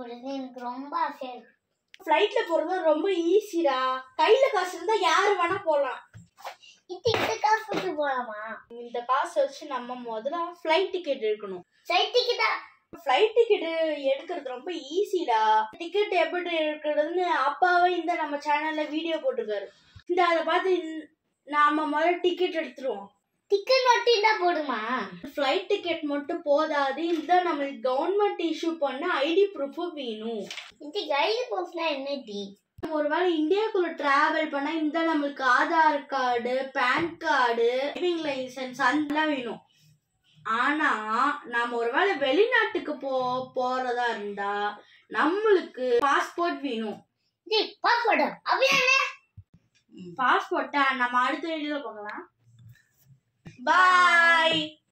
போடுறது எனக்கு ரொம்ப ஆசையா இருக்கு ஃப்ளைட்ல போறது ரொம்ப ஈஸிடா கையில காசு இருந்தா யாரு வேணா போலாம் இது இந்த காசு கொடுத்து போலாமா இந்த காசை வச்சு நம்ம முதல்ல ஃப்ளைட் டிக்கெட் எடுக்கணும் சைட்டிக்கு தான் ஃப்ளைட் டிக்கெட் எடுக்கிறது ரொம்ப ஈஸிடா டிக்கெட் எப்படி எடுக்கிறதுன்னு அப்பாவே இந்த நம்ம சேனல்ல வீடியோ போட்டிருக்காரு இந்த அதை பார்த்து இந்த- நாம முதல்ல டிக்கெட் எடுத்துருவோம் டிக்கெட் மட்டும் தான் போடுமா ஃப்ளைட் டிக்கெட் மட்டும் போதாது இதுதான் நம்மளுக்கு கவர்மெண்ட் இஷ்யூ பண்ண ஐடி ப்ரூஃப் வேணும் இது கையில் போஸ்ட்னா என்ன டி நம்ம ஒருவேளை இந்தியாக்குள்ள டிராவல் பண்ணா இந்த நம்மளுக்கு Aadhaar card PAN card driving licence அதெல்லாம் வேணும் ஆனா நாம ஒருவேளை வெளிநாட்டுக்கு போ போறதா இருந்தா நம்மளுக்கு பாஸ்போர்ட் வேணும் டி பாஸ்போர்ட் அப்படியே பாஸ்போர்ட்டா நம்ம அடுத்த வீடியோல பார்க்கலாம் பாய்